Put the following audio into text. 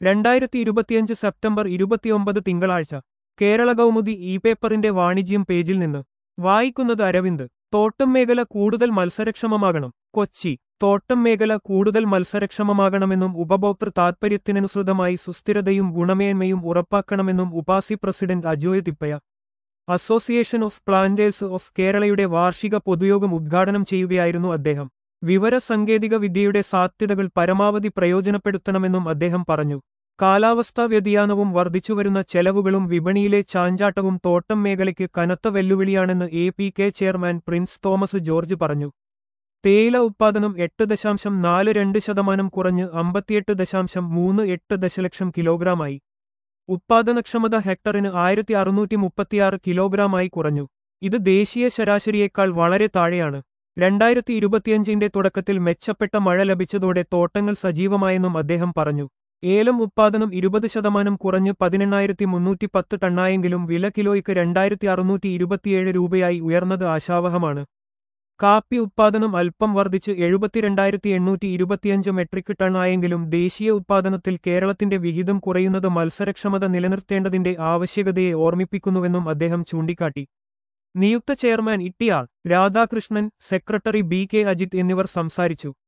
രണ്ടായിരത്തി ഇരുപത്തിയഞ്ച് സെപ്റ്റംബർ ഇരുപത്തിയൊമ്പത് തിങ്കളാഴ്ച കേരള കൗമുദി ഇ പേപ്പറിന്റെ വാണിജ്യം പേജിൽ നിന്ന് വായിക്കുന്നത് അരവിന്ദ് തോട്ടം മേഖല കൂടുതൽ മത്സരക്ഷമമാകണം കൊച്ചി തോട്ടം മേഖല കൂടുതൽ മത്സരക്ഷമമാകണമെന്നും ഉപഭോക്തൃ താൽപര്യത്തിനനുസൃതമായി സുസ്ഥിരതയും ഗുണമേന്മയും ഉറപ്പാക്കണമെന്നും UPASI president Ajoy Thippaiah association of planters of കേരളയുടെ വാർഷിക പൊതുയോഗം ഉദ്ഘാടനം ചെയ്യുകയായിരുന്നു അദ്ദേഹം വിവരസാങ്കേതിക വിദ്യയുടെ സാധ്യതകൾ പരമാവധി പ്രയോജനപ്പെടുത്തണമെന്നും അദ്ദേഹം പറഞ്ഞു കാലാവസ്ഥാ വ്യതിയാനവും വർദ്ധിച്ചുവരുന്ന ചെലവുകളും വിപണിയിലെ ചാഞ്ചാട്ടവും തോട്ടം മേഖലയ്ക്ക് കനത്ത വെല്ലുവിളിയാണെന്ന് A P K chairman Prince Thomas George പറഞ്ഞു തേയില ഉത്പാദനം എട്ട് ദശാംശം നാല് രണ്ട് ശതമാനം കുറഞ്ഞ് അമ്പത്തിയെട്ട് ദശാംശം മൂന്ന് എട്ട് ദശലക്ഷം കിലോഗ്രാമായി ഉത്പാദനക്ഷമത ഹെക്ടറിന് ആയിരത്തി അറുന്നൂറ്റി മുപ്പത്തിയാറ് കിലോഗ്രാമായി കുറഞ്ഞു ഇത് ദേശീയ ശരാശരിയേക്കാൾ വളരെ താഴെയാണ് രണ്ടായിരത്തി ഇരുപത്തിയഞ്ചിന്റെ തുടക്കത്തിൽ മെച്ചപ്പെട്ട മഴ ലഭിച്ചതോടെ തോട്ടങ്ങൾ സജീവമായെന്നും അദ്ദേഹം പറഞ്ഞു ഏലം ഉത്പാദനം ഇരുപത് ശതമാനം കുറഞ്ഞ് പതിനെണ്ണായിരത്തി മുന്നൂറ്റി പത്ത് ടണ്ണായെങ്കിലും വില കിലോയ്ക്ക് രണ്ടായിരത്തി അറുന്നൂറ്റി ഇരുപത്തിയേഴ് രൂപയായി ഉയർന്നത് ആശാവഹമാണ് കാപ്പി ഉത്പാദനം അല്പം വർദ്ധിച്ച് എഴുപത്തിരണ്ടായിരത്തി എണ്ണൂറ്റി ഇരുപത്തിയഞ്ച് മെട്രിക് ടണ്ണായെങ്കിലും ദേശീയ ഉത്പാദനത്തിൽ കേരളത്തിന്റെ വിഹിതം കുറയുന്നത് മത്സരക്ഷമത നിലനിർത്തേണ്ടതിന്റെ ആവശ്യകതയെ ഓർമ്മിപ്പിക്കുന്നുവെന്നും അദ്ദേഹം ചൂണ്ടിക്കാട്ടി നിയുക്ത ചെയർമാൻ ഇട്ടിയാൾ Radhakrishnan secretary B K Ajith എന്നിവർ സംസാരിച്ചു